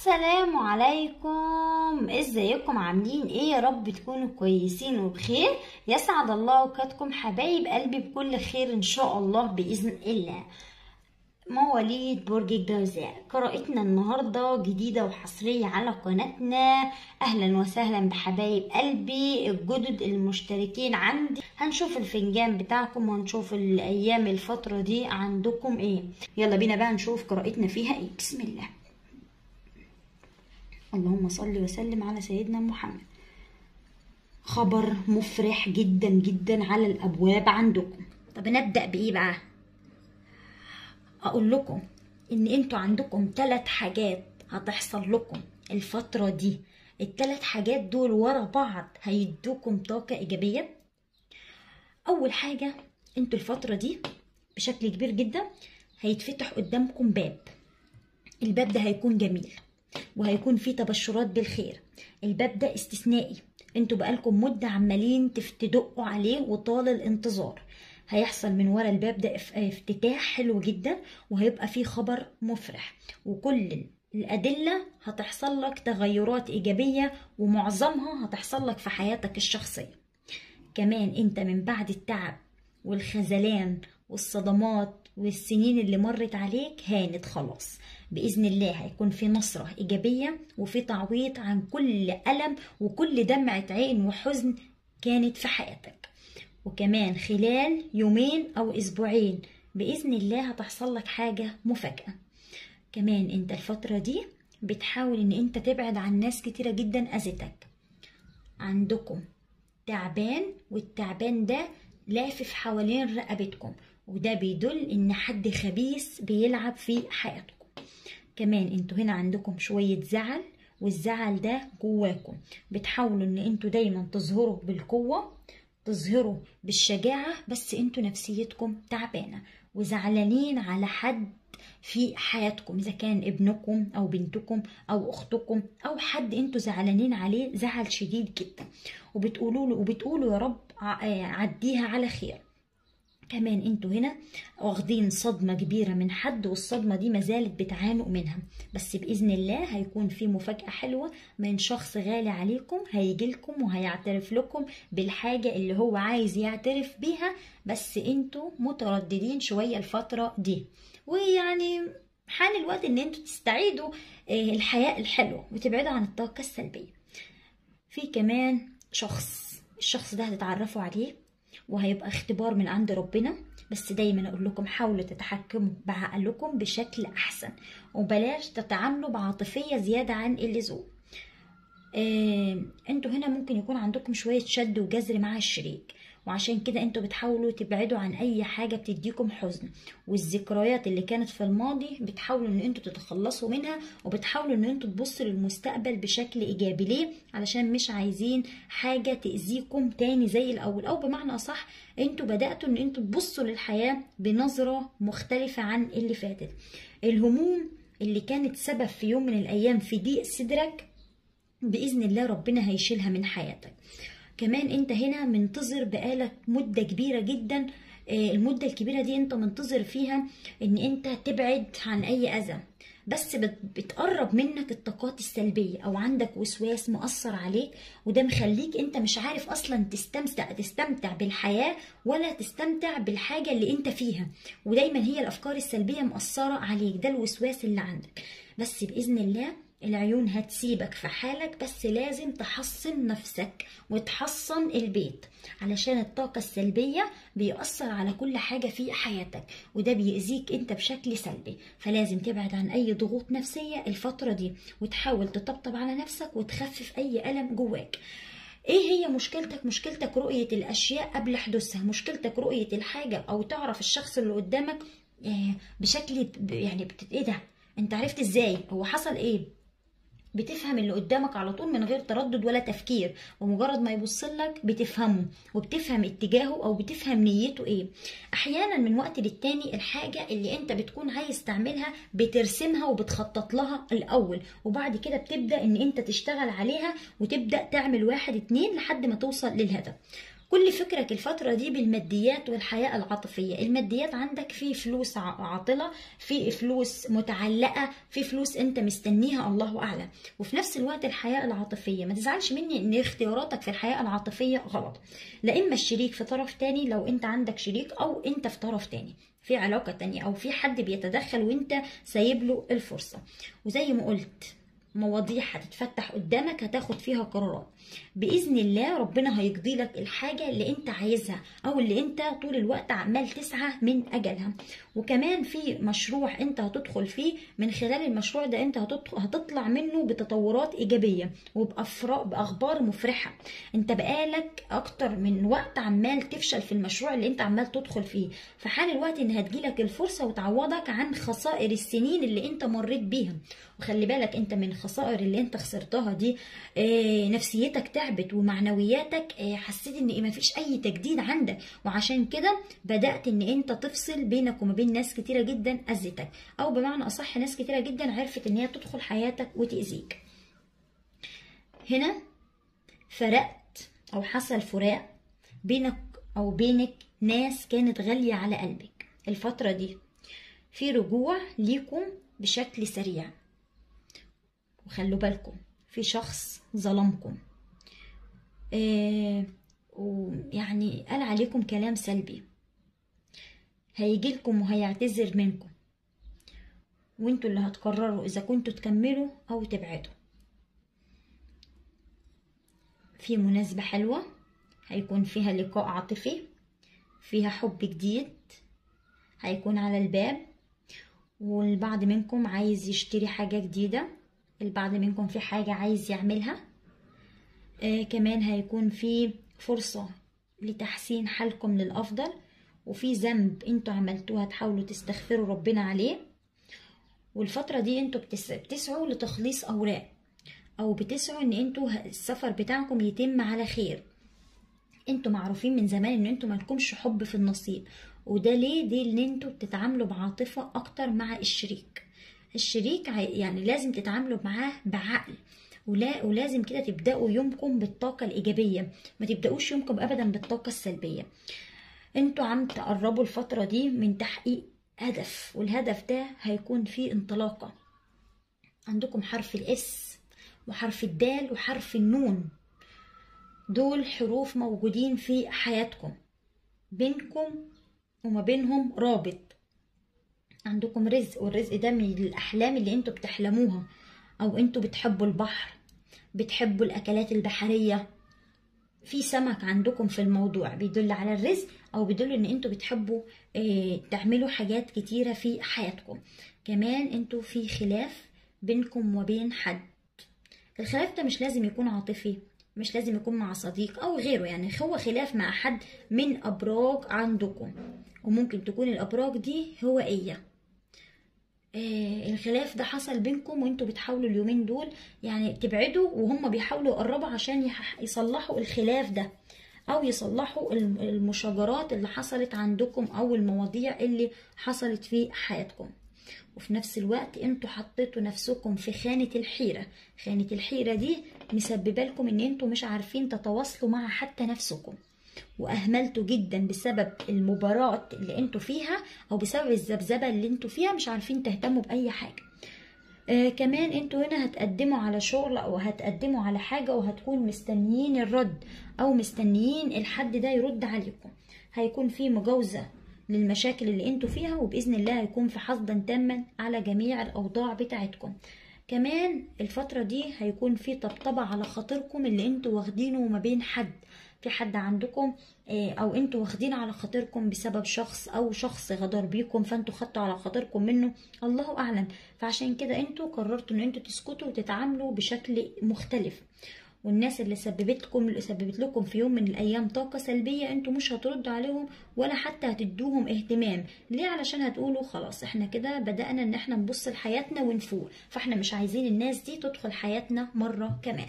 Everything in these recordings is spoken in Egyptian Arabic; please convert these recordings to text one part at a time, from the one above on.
السلام عليكم ازيكم عاملين ايه يا رب تكونوا كويسين وبخير يسعد الله اوقاتكم حبايب قلبي بكل خير ان شاء الله باذن الله مواليد برج الجوزاء قراءتنا النهارده جديده وحصريه على قناتنا اهلا وسهلا بحبايب قلبي الجدد المشتركين عندي هنشوف الفنجان بتاعكم وهنشوف الايام الفتره دي عندكم ايه يلا بينا بقى نشوف قراءتنا فيها ايه بسم الله اللهم صل وسلم على سيدنا محمد خبر مفرح جدا جدا على الابواب عندكم طب نبدا بايه بقى اقول لكم ان انتوا عندكم ثلاث حاجات هتحصل لكم الفتره دي الثلاث حاجات دول ورا بعض هيدوكم طاقه ايجابيه اول حاجه انتوا الفتره دي بشكل كبير جدا هيتفتح قدامكم باب الباب ده هيكون جميل وهيكون فيه تبشرات بالخير الباب ده استثنائي انتوا بقالكم مدة عمالين تدقوا عليه وطال الانتظار هيحصل من ورا الباب ده افتتاح حلو جدا وهيبقى فيه خبر مفرح وكل الأدلة هتحصل لك تغيرات إيجابية ومعظمها هتحصل لك في حياتك الشخصية كمان انت من بعد التعب والخذلان والصدمات والسنين اللي مرت عليك هانت خلاص بإذن الله هيكون في نصرة إيجابية وفي تعويض عن كل ألم وكل دمعة عين وحزن كانت في حياتك وكمان خلال يومين أو أسبوعين بإذن الله هتحصل لك حاجة مفاجأة كمان انت الفترة دي بتحاول ان انت تبعد عن ناس كتيرة جدا أذتك عندكم تعبان والتعبان ده لافف حوالين رقبتكم وده بيدل ان حد خبيث بيلعب في حياتكم كمان انتوا هنا عندكم شوية زعل والزعل ده جواكم بتحاولوا ان انتوا دايما تظهروا بالقوة تظهروا بالشجاعة بس انتوا نفسيتكم تعبانة وزعلانين على حد في حياتكم اذا كان ابنكم او بنتكم او اختكم او حد انتوا زعلانين عليه زعل شديد جدا وبتقولوا له وبتقولوا يا رب عديها على خير كمان انتوا هنا واخدين صدمة كبيرة من حد والصدمة دي مازالت بتعانوا منها بس بإذن الله هيكون في مفاجأة حلوة من شخص غالي عليكم هيجيلكم وهيعترف لكم بالحاجة اللي هو عايز يعترف بيها بس انتوا مترددين شوية الفترة دي ويعني حان الوقت ان انتوا تستعيدوا الحياة الحلوة وتبعدوا عن الطاقة السلبية في كمان شخص الشخص ده هتتعرفوا عليه وهيبقى اختبار من عند ربنا بس دايما اقول لكم حاولوا تتحكموا بعقلكم بشكل احسن وبلاش تتعاملوا بعاطفيه زياده عن اللزوم آه، انتوا هنا ممكن يكون عندكم شويه شد وجزر مع الشريك وعشان كده انتوا بتحاولوا تبعدوا عن اي حاجة بتديكم حزن والذكريات اللي كانت في الماضي بتحاولوا ان انتوا تتخلصوا منها وبتحاولوا ان انتوا تبصوا للمستقبل بشكل ايجابي ليه علشان مش عايزين حاجة تأذيكم تاني زي الاول او بمعنى اصح انتوا بدأتوا ان انتوا تبصوا للحياة بنظرة مختلفة عن اللي فاتت الهموم اللي كانت سبب في يوم من الايام في ضيق صدرك بإذن الله ربنا هيشيلها من حياتك كمان انت هنا منتظر بقالك مدة كبيرة جدا المدة الكبيرة دي انت منتظر فيها ان انت تبعد عن اي اذى بس بتقرب منك الطاقات السلبية او عندك وسواس مؤثر عليك وده مخليك انت مش عارف اصلا تستمتع تستمتع بالحياة ولا تستمتع بالحاجة اللي انت فيها ودايما هي الافكار السلبية مؤثرة عليك ده الوسواس اللي عندك بس باذن الله العيون هتسيبك في حالك بس لازم تحصن نفسك وتحصن البيت علشان الطاقة السلبية بيأثر على كل حاجة في حياتك وده بيأذيك انت بشكل سلبي فلازم تبعد عن اي ضغوط نفسية الفترة دي وتحاول تطبطب على نفسك وتخفف اي ألم جواك ايه هي مشكلتك مشكلتك رؤية الاشياء قبل حدوثها مشكلتك رؤية الحاجة او تعرف الشخص اللي قدامك بشكل يعني ايه ده انت عرفت ازاي هو حصل ايه بتفهم اللي قدامك على طول من غير تردد ولا تفكير ومجرد ما يبص لك بتفهمه وبتفهم اتجاهه او بتفهم نيته ايه احيانا من وقت للتاني الحاجه اللي انت بتكون عايز تعملها بترسمها وبتخطط لها الاول وبعد كده بتبدا ان انت تشتغل عليها وتبدا تعمل واحد اتنين لحد ما توصل للهدف كل فكرك الفترة دي بالماديات والحياة العاطفية الماديات عندك في فلوس ع- عاطلة في فلوس متعلقة في فلوس انت مستنيها الله أعلم وفي نفس الوقت الحياة العاطفية ما تزعلش مني ان اختياراتك في الحياة العاطفية غلط لا إما الشريك في طرف تاني لو انت عندك شريك أو انت في طرف تاني في علاقة تانية أو في حد بيتدخل وانت سايب له الفرصة وزي ما قلت مواضيع هتتفتح قدامك هتاخد فيها قرارات باذن الله ربنا هيقضي لك الحاجه اللي انت عايزها او اللي انت طول الوقت عمال تسعى من اجلها وكمان في مشروع انت هتدخل فيه من خلال المشروع ده انت هتدخل هتطلع منه بتطورات ايجابيه وبافراء باخبار مفرحه انت بقالك اكتر من وقت عمال تفشل في المشروع اللي انت عمال تدخل فيه فحان الوقت ان هتجيلك الفرصه وتعوضك عن خسائر السنين اللي انت مريت بيها وخلي بالك انت من الخسائر اللي انت خسرتها دي اه نفسيتك تعبت ومعنوياتك اه حسيت ان مفيش اي تجديد عندك وعشان كده بدأت ان انت تفصل بينك وما بين ناس كتيرة جدا اذتك او بمعنى اصح ناس كتيرة جدا عرفت ان هي تدخل حياتك وتأذيك هنا فرقت او حصل فراق بينك او بينك ناس كانت غالية على قلبك الفترة دي في رجوع ليكم بشكل سريع وخلوا بالكم في شخص ظلمكم آه ويعني قال عليكم كلام سلبي هيجيلكم وهيعتذر منكم وانتوا اللي هتقرروا اذا كنتوا تكملوا او تبعدوا في مناسبة حلوة هيكون فيها لقاء عاطفي فيها حب جديد هيكون على الباب والبعض منكم عايز يشتري حاجة جديدة البعض منكم في حاجة عايز يعملها آه كمان هيكون في فرصة لتحسين حالكم للأفضل وفي ذنب انتوا عملتوه هتحاولوا تستغفروا ربنا عليه والفترة دي انتوا بتس... بتسعوا لتخليص أوراق أو بتسعوا ان انتوا السفر بتاعكم يتم على خير انتوا معروفين من زمان ان انتوا مالكمش حب في النصيب وده ليه دي ان انتوا بتتعاملوا بعاطفة اكتر مع الشريك الشريك يعني لازم تتعاملوا معاه بعقل ولا ولازم كده تبداوا يومكم بالطاقه الايجابيه ما تبداوش يومكم ابدا بالطاقه السلبيه انتوا عم تقربوا الفتره دي من تحقيق هدف والهدف ده هيكون فيه انطلاقه عندكم حرف الاس وحرف الدال وحرف النون دول حروف موجودين في حياتكم بينكم وما بينهم رابط عندكم رزق والرزق ده من الأحلام اللي انتوا بتحلموها أو انتوا بتحبوا البحر بتحبوا الأكلات البحرية في سمك عندكم في الموضوع بيدل على الرزق أو بيدل إن انتوا بتحبوا اه تعملوا حاجات كتيرة في حياتكم كمان انتوا في خلاف بينكم وبين حد الخلاف ده مش لازم يكون عاطفي مش لازم يكون مع صديق او غيره يعني هو خلاف مع حد من ابراج عندكم وممكن تكون الابراج دي هوائيه آه الخلاف ده حصل بينكم وانتوا بتحاولوا اليومين دول يعني تبعدوا وهم بيحاولوا يقربوا عشان يصلحوا الخلاف ده او يصلحوا المشاجرات اللي حصلت عندكم او المواضيع اللي حصلت في حياتكم وفي نفس الوقت انتوا حطيتوا نفسكم في خانة الحيرة خانة الحيرة دي مسببة لكم ان انتوا مش عارفين تتواصلوا مع حتى نفسكم واهملتوا جدا بسبب المباراة اللي انتوا فيها او بسبب الذبذبة اللي انتوا فيها مش عارفين تهتموا باي حاجة آه كمان انتوا هنا هتقدموا على شغل او هتقدموا على حاجة وهتكون مستنيين الرد او مستنيين الحد ده يرد عليكم هيكون في مجاوزة للمشاكل اللي انتوا فيها وبإذن الله هيكون في حصدا تاما على جميع الأوضاع بتاعتكم كمان الفترة دي هيكون في طبطبة على خاطركم اللي انتوا واخدينه ما بين حد في حد عندكم او انتوا واخدين على خاطركم بسبب شخص او شخص غدر بيكم فانتوا خدتوا على خاطركم منه الله اعلم فعشان كده انتوا قررتوا ان انتوا تسكتوا وتتعاملوا بشكل مختلف والناس اللي سببت لكم اللي سببت لكم في يوم من الايام طاقه سلبيه انتوا مش هتردوا عليهم ولا حتى هتدوهم اهتمام ليه علشان هتقولوا خلاص احنا كده بدانا ان احنا نبص لحياتنا ونفوق فاحنا مش عايزين الناس دي تدخل حياتنا مره كمان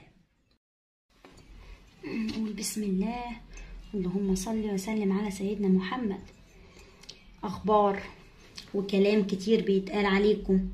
نقول بسم الله اللهم صل وسلم على سيدنا محمد اخبار وكلام كتير بيتقال عليكم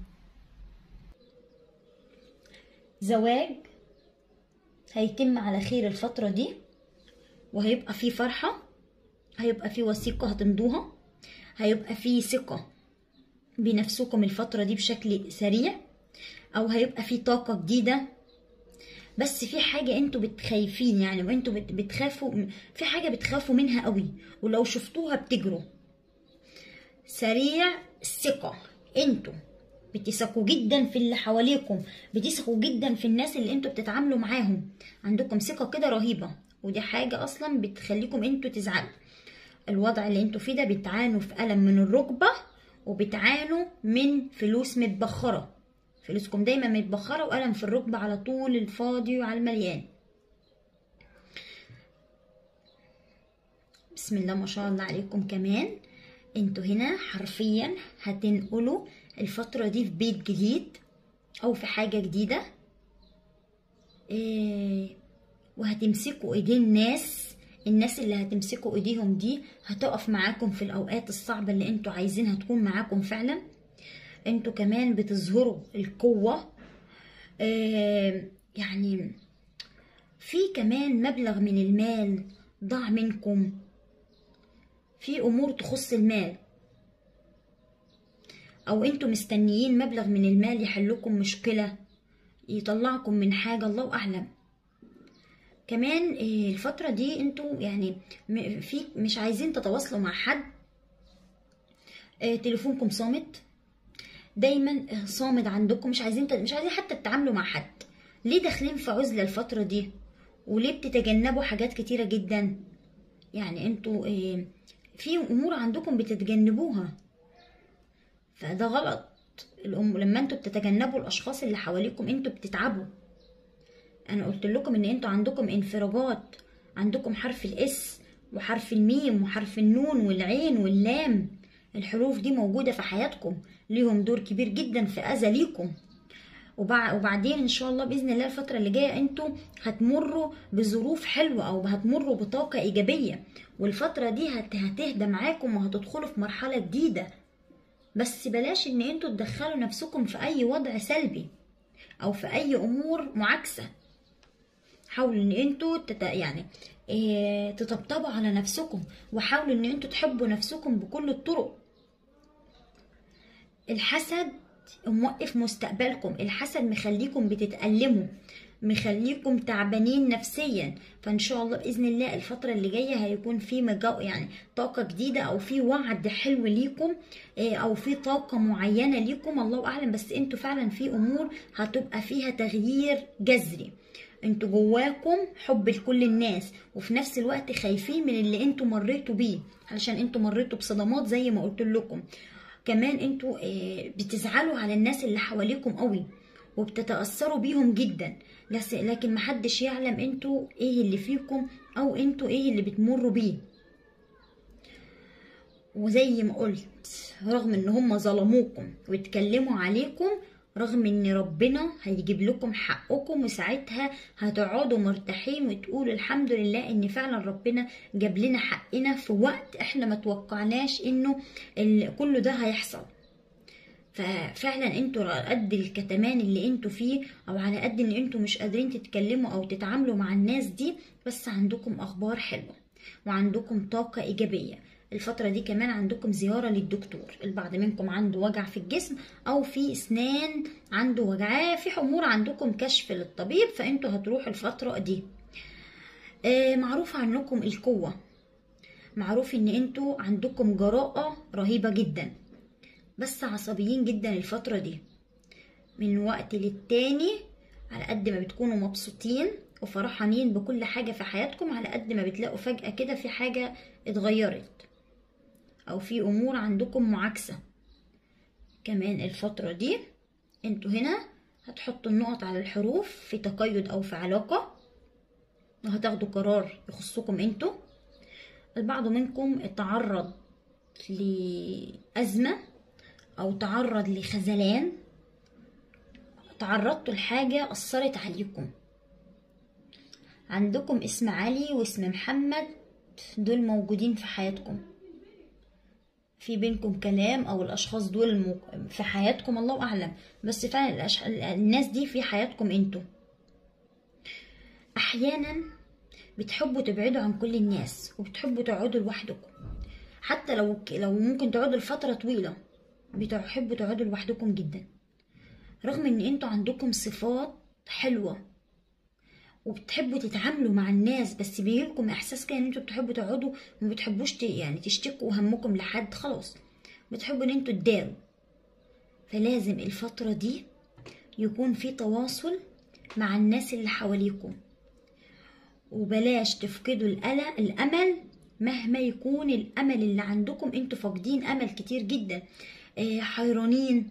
زواج هيتم على خير الفترة دي وهيبقى في فرحة هيبقى في وثيقة هتمضوها هيبقى في ثقة بنفسكم الفترة دي بشكل سريع او هيبقى في طاقة جديدة بس في حاجة انتوا بتخايفين يعني وانتوا بت- بتخافوا في حاجة بتخافوا منها قوي ولو شفتوها بتجروا سريع الثقة انتوا بتثقوا جدا في اللي حواليكم بتثقوا جدا في الناس اللي انتوا بتتعاملوا معاهم عندكم ثقة كده رهيبة ودي حاجة اصلا بتخليكم انتوا تزعلوا الوضع اللي انتوا فيه ده بتعانوا في ألم من الركبة وبتعانوا من فلوس متبخرة فلوسكم دايما متبخرة وألم في الركبة على طول الفاضي وعلى المليان بسم الله ما شاء الله عليكم كمان انتوا هنا حرفيا هتنقلوا الفترة دي في بيت جديد أو في حاجة جديدة إيه وهتمسكوا ايدين ناس الناس اللي هتمسكوا ايديهم دي هتقف معاكم في الاوقات الصعبة اللي انتوا عايزينها تكون معاكم فعلا انتوا كمان بتظهروا القوة آه يعني في كمان مبلغ من المال ضاع منكم في امور تخص المال او انتوا مستنيين مبلغ من المال يحلكم مشكلة يطلعكم من حاجة الله اعلم كمان آه، الفترة دي انتوا يعني م- في مش عايزين تتواصلوا مع حد آه، تليفونكم صامت دايما آه، صامد عندكم مش عايزين ت- مش عايزين حتى تتعاملوا مع حد ليه داخلين في عزلة الفترة دي وليه بتتجنبوا حاجات كتيرة جدا يعني انتوا آه، في امور عندكم بتتجنبوها فده غلط الأم... لما انتوا بتتجنبوا الاشخاص اللي حواليكم انتوا بتتعبوا انا قلت لكم ان انتوا عندكم انفراجات عندكم حرف الاس وحرف الميم وحرف النون والعين واللام الحروف دي موجودة في حياتكم ليهم دور كبير جدا في اذى ليكم وبع- وبعدين ان شاء الله باذن الله الفتره اللي جايه انتوا هتمروا بظروف حلوه او هتمروا بطاقه ايجابيه والفتره دي هت- هتهدى معاكم وهتدخلوا في مرحله جديده بس بلاش ان انتوا تدخلوا نفسكم في اي وضع سلبي او في اي امور معاكسه حاولوا ان انتوا تت... يعني إيه تطبطبوا على نفسكم وحاولوا ان انتوا تحبوا نفسكم بكل الطرق الحسد موقف مستقبلكم الحسد مخليكم بتتألموا مخليكم تعبانين نفسيا فان شاء الله باذن الله الفتره اللي جايه هيكون في مجا يعني طاقه جديده او في وعد حلو ليكم إيه، او في طاقه معينه ليكم الله اعلم بس انتوا فعلا في امور هتبقى فيها تغيير جذري انتوا جواكم حب لكل الناس وفي نفس الوقت خايفين من اللي انتوا مريتوا بيه علشان انتوا مريتوا بصدمات زي ما قلت لكم كمان انتوا آه، بتزعلوا على الناس اللي حواليكم قوي وبتتأثروا بيهم جدا لس- لكن محدش يعلم انتوا ايه اللي فيكم او انتوا ايه اللي بتمروا بيه وزي ما قلت رغم ان هم ظلموكم واتكلموا عليكم رغم ان ربنا هيجيب لكم حقكم وساعتها هتقعدوا مرتاحين وتقولوا الحمد لله ان فعلا ربنا جاب لنا حقنا في وقت احنا ما توقعناش انه ال- كله ده هيحصل ففعلا انتوا على قد الكتمان اللي انتوا فيه او على قد ان انتوا مش قادرين تتكلموا او تتعاملوا مع الناس دي بس عندكم اخبار حلوه وعندكم طاقه ايجابيه الفترة دي كمان عندكم زيارة للدكتور البعض منكم عنده وجع في الجسم أو في أسنان عنده وجع في أمور عندكم كشف للطبيب فأنتوا هتروحوا الفترة دي آه، معروف عنكم القوة معروف ان انتوا عندكم جراءة رهيبة جدا بس عصبيين جدا الفترة دي من وقت للتاني على قد ما بتكونوا مبسوطين وفرحانين بكل حاجة في حياتكم على قد ما بتلاقوا فجأة كده في حاجة اتغيرت أو في أمور عندكم معاكسة كمان الفترة دي انتوا هنا هتحطوا النقط على الحروف في تقيد أو في علاقة وهتاخدوا قرار يخصكم انتوا البعض منكم اتعرض لأزمة أو تعرض لخذلان تعرضتوا لحاجة أثرت عليكم عندكم اسم علي واسم محمد دول موجودين في حياتكم في بينكم كلام او الاشخاص دول المو- في حياتكم الله اعلم بس فعلا الأش... الناس دي في حياتكم انتوا احيانا بتحبوا تبعدوا عن كل الناس وبتحبوا تقعدوا لوحدكم حتى لو لو ممكن تقعدوا لفترة طويلة بتحبوا تقعدوا لوحدكم جدا رغم ان انتوا عندكم صفات حلوة وبتحبوا تتعاملوا مع الناس بس بيجيلكم احساس كده ان انتوا بتحبوا تقعدوا وما بتحبوش ت- يعني تشتكوا همكم لحد خلاص بتحبوا ان انتوا تداروا فلازم الفترة دي يكون في تواصل مع الناس اللي حواليكم وبلاش تفقدوا القلق الامل مهما يكون الامل اللي عندكم انتوا فاقدين امل كتير جدا آه، حيرانين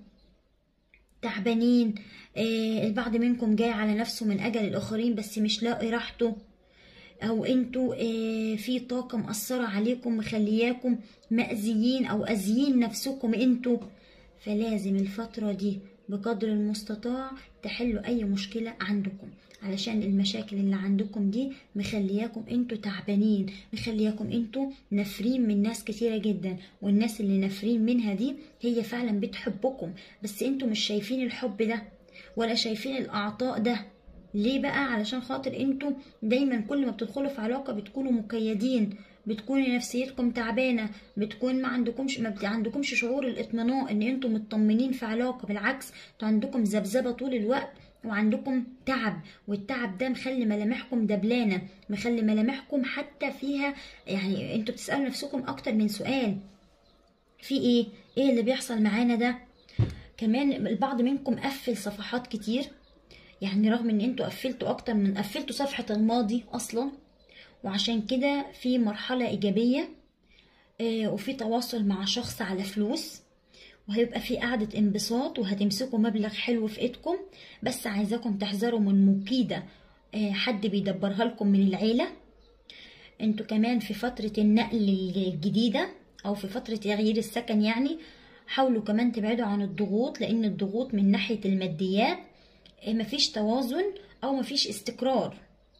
تعبانين آه، البعض منكم جاي على نفسه من اجل الاخرين بس مش لاقي راحته او انتوا آه، في طاقة مأثرة عليكم مخلياكم مأذيين او اذيين نفسكم انتوا فلازم الفترة دي بقدر المستطاع تحلوا اي مشكلة عندكم علشان المشاكل اللي عندكم دي مخلياكم انتوا تعبانين مخلياكم انتوا نافرين من ناس كتيرة جدا والناس اللي نافرين منها دي هي فعلا بتحبكم بس انتوا مش شايفين الحب ده ولا شايفين الاعطاء ده ليه بقى علشان خاطر انتوا دايما كل ما بتدخلوا في علاقة بتكونوا مقيدين بتكون نفسيتكم تعبانة بتكون ما عندكمش ما بت- عندكمش شعور الاطمئنان ان انتوا مطمنين في علاقة بالعكس انتوا عندكم ذبذبة طول الوقت وعندكم تعب والتعب ده مخلي ملامحكم دبلانة مخلي ملامحكم حتى فيها يعني انتوا بتسألوا نفسكم اكتر من سؤال في ايه ايه اللي بيحصل معانا ده كمان البعض منكم قفل صفحات كتير يعني رغم ان انتوا قفلتوا اكتر من قفلتوا صفحة الماضي اصلا وعشان كده في مرحلة ايجابية آه، وفي تواصل مع شخص على فلوس وهيبقى في قعدة انبساط وهتمسكوا مبلغ حلو في ايدكم بس عايزاكم تحذروا من مكيدة آه، حد بيدبرها لكم من العيلة انتوا كمان في فترة النقل الجديدة او في فترة تغيير السكن يعني حاولوا كمان تبعدوا عن الضغوط لان الضغوط من ناحية الماديات آه، مفيش توازن او مفيش استقرار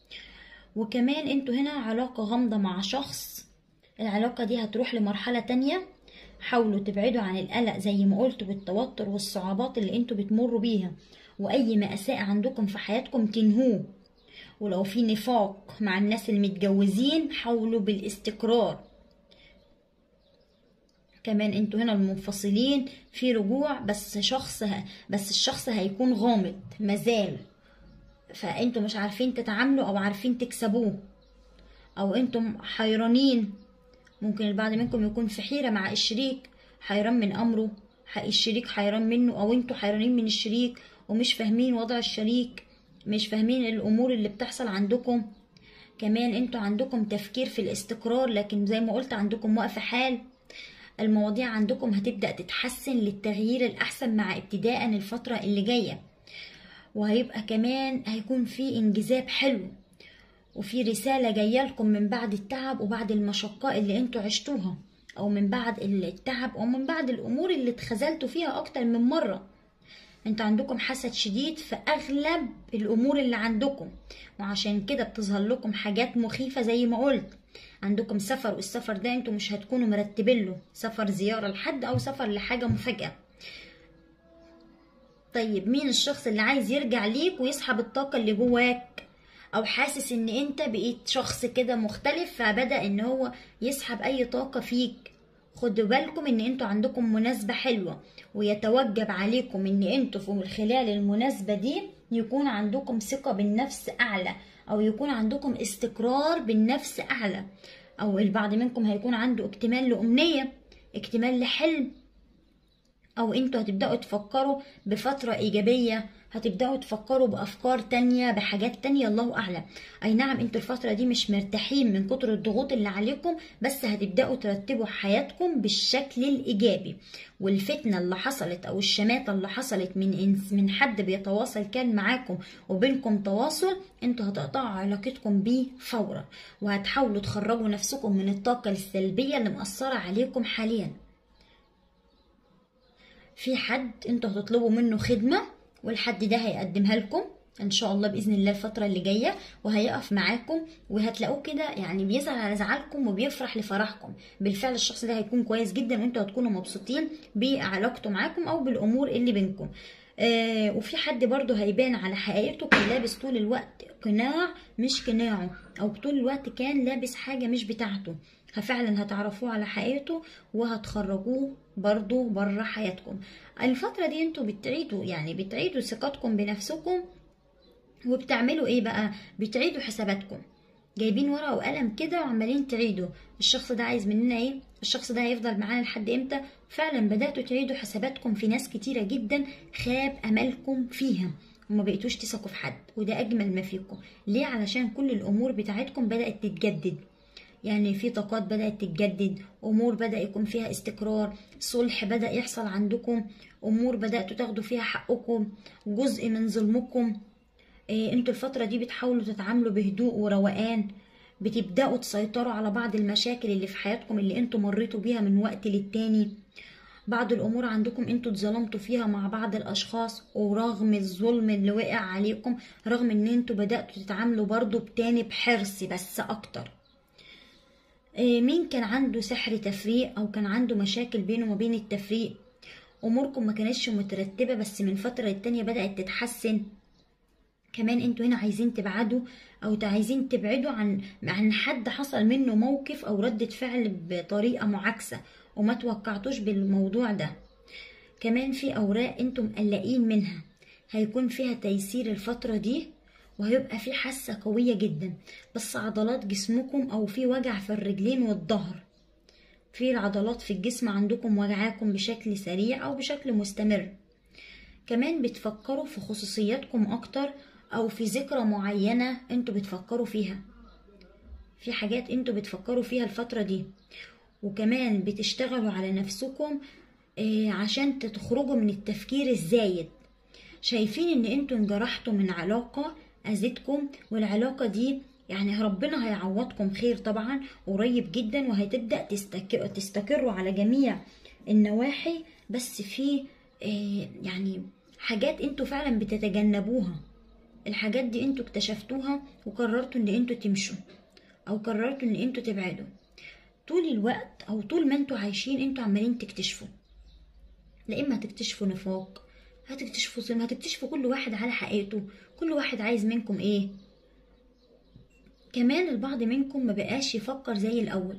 وكمان انتوا هنا علاقة غامضة مع شخص العلاقة دي هتروح لمرحلة تانية حاولوا تبعدوا عن القلق زي ما قلت والتوتر والصعوبات اللي انتوا بتمروا بيها واي مأساة عندكم في حياتكم تنهوه ولو في نفاق مع الناس المتجوزين حاولوا بالاستقرار كمان انتوا هنا المنفصلين في رجوع بس شخص بس الشخص هيكون غامض مازال فانتوا مش عارفين تتعاملوا او عارفين تكسبوه او انتم حيرانين ممكن البعض منكم يكون في حيرة مع الشريك حيران من امره ح- الشريك حيران منه او انتوا حيرانين من الشريك ومش فاهمين وضع الشريك مش فاهمين الامور اللي بتحصل عندكم كمان انتوا عندكم تفكير في الاستقرار لكن زي ما قلت عندكم وقف حال المواضيع عندكم هتبدأ تتحسن للتغيير الأحسن مع ابتداء الفترة اللي جاية وهيبقى كمان هيكون في انجذاب حلو وفي رسالة جاية لكم من بعد التعب وبعد المشقة اللي انتوا عشتوها او من بعد التعب او من بعد الامور اللي اتخذلتوا فيها اكتر من مرة انتوا عندكم حسد شديد في اغلب الامور اللي عندكم وعشان كده بتظهر لكم حاجات مخيفة زي ما قلت عندكم سفر والسفر ده انتوا مش هتكونوا مرتبين له سفر زيارة لحد او سفر لحاجة مفاجأة طيب مين الشخص اللي عايز يرجع ليك ويسحب الطاقة اللي جواك او حاسس ان انت بقيت شخص كده مختلف فبدأ ان هو يسحب اي طاقة فيك خدوا بالكم ان انتوا عندكم مناسبة حلوة ويتوجب عليكم ان انتوا في خلال المناسبة دي يكون عندكم ثقة بالنفس اعلى او يكون عندكم استقرار بالنفس اعلى او البعض منكم هيكون عنده اكتمال لأمنية اكتمال لحلم او انتوا هتبدأوا تفكروا بفترة ايجابية هتبدأوا تفكروا بأفكار تانية بحاجات تانية الله أعلم أي نعم انتوا الفترة دي مش مرتاحين من كتر الضغوط اللي عليكم بس هتبدأوا ترتبوا حياتكم بالشكل الإيجابي والفتنة اللي حصلت أو الشماتة اللي حصلت من إنس من حد بيتواصل كان معاكم وبينكم تواصل انتوا هتقطعوا علاقتكم بيه فورا وهتحاولوا تخرجوا نفسكم من الطاقة السلبية اللي مأثرة عليكم حاليا في حد انتوا هتطلبوا منه خدمة والحد ده هيقدمها لكم ان شاء الله باذن الله الفتره اللي جايه وهيقف معاكم وهتلاقوه كده يعني بيزعل على زعلكم وبيفرح لفرحكم بالفعل الشخص ده هيكون كويس جدا وانتوا هتكونوا مبسوطين بعلاقته معاكم او بالامور اللي بينكم آه وفي حد برضه هيبان على حقيقته كان لابس طول الوقت قناع مش قناعه او طول الوقت كان لابس حاجة مش بتاعته ففعلا هتعرفوه على حقيقته وهتخرجوه برضه بره حياتكم الفترة دي انتوا بتعيدوا يعني بتعيدوا ثقتكم بنفسكم وبتعملوا ايه بقى بتعيدوا حساباتكم جايبين ورقه وقلم كده وعمالين تعيدوا الشخص ده عايز مننا ايه الشخص ده هيفضل معانا لحد امتى فعلا بداتوا تعيدوا حساباتكم في ناس كتيره جدا خاب املكم فيها وما بقيتوش تثقوا في حد وده اجمل ما فيكم ليه علشان كل الامور بتاعتكم بدات تتجدد يعني في طاقات بدات تتجدد امور بدا يكون فيها استقرار صلح بدا يحصل عندكم امور بداتوا تاخدوا فيها حقكم جزء من ظلمكم إيه انتوا الفترة دي بتحاولوا تتعاملوا بهدوء وروقان بتبدأوا تسيطروا على بعض المشاكل اللي في حياتكم اللي انتوا مريتوا بيها من وقت للتاني بعض الامور عندكم انتوا اتظلمتوا فيها مع بعض الاشخاص ورغم الظلم اللي وقع عليكم رغم ان انتوا بدأتوا تتعاملوا برضو بتاني بحرص بس اكتر إيه مين كان عنده سحر تفريق او كان عنده مشاكل بينه وما بين التفريق اموركم ما كانتش مترتبة بس من فترة للتانية بدأت تتحسن كمان انتوا هنا عايزين تبعدوا او عايزين تبعدوا عن عن حد حصل منه موقف او ردة فعل بطريقة معاكسة وما توقعتوش بالموضوع ده كمان في اوراق انتم مقلقين منها هيكون فيها تيسير الفترة دي وهيبقى في حاسة قوية جدا بس عضلات جسمكم او في وجع في الرجلين والظهر في العضلات في الجسم عندكم وجعاكم بشكل سريع او بشكل مستمر كمان بتفكروا في خصوصياتكم اكتر او في ذكرى معينة انتوا بتفكروا فيها في حاجات انتوا بتفكروا فيها الفترة دي وكمان بتشتغلوا على نفسكم عشان تخرجوا من التفكير الزايد شايفين ان انتوا انجرحتوا من علاقة اذتكم والعلاقة دي يعني ربنا هيعوضكم خير طبعا قريب جدا وهتبدأ تستقر تستقروا على جميع النواحي بس في يعني حاجات انتوا فعلا بتتجنبوها الحاجات دي انتوا اكتشفتوها وقررتوا ان انتوا تمشوا او قررتوا ان انتوا تبعدوا طول الوقت او طول ما انتوا عايشين انتوا عمالين تكتشفوا لا اما هتكتشفوا نفاق هتكتشفوا ظلم هتكتشفوا كل واحد على حقيقته كل واحد عايز منكم ايه كمان البعض منكم ما بقاش يفكر زي الاول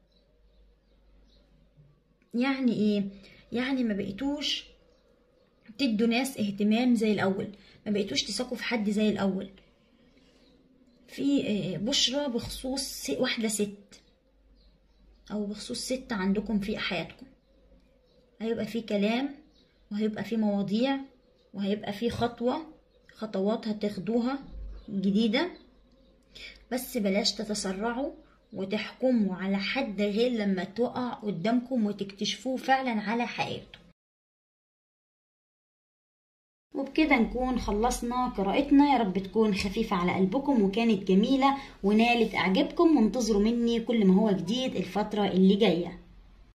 يعني ايه يعني ما بقيتوش تدوا ناس اهتمام زي الاول ما بقيتوش تثقوا في حد زي الاول في بشرة بخصوص واحدة ست او بخصوص ست عندكم في حياتكم هيبقى في كلام وهيبقى في مواضيع وهيبقى في خطوة خطوات هتاخدوها جديدة بس بلاش تتسرعوا وتحكموا على حد غير لما تقع قدامكم وتكتشفوه فعلا على حقيقته وبكده نكون خلصنا قراءتنا يا رب تكون خفيفة على قلبكم وكانت جميلة ونالت إعجابكم وانتظروا مني كل ما هو جديد الفترة اللي جاية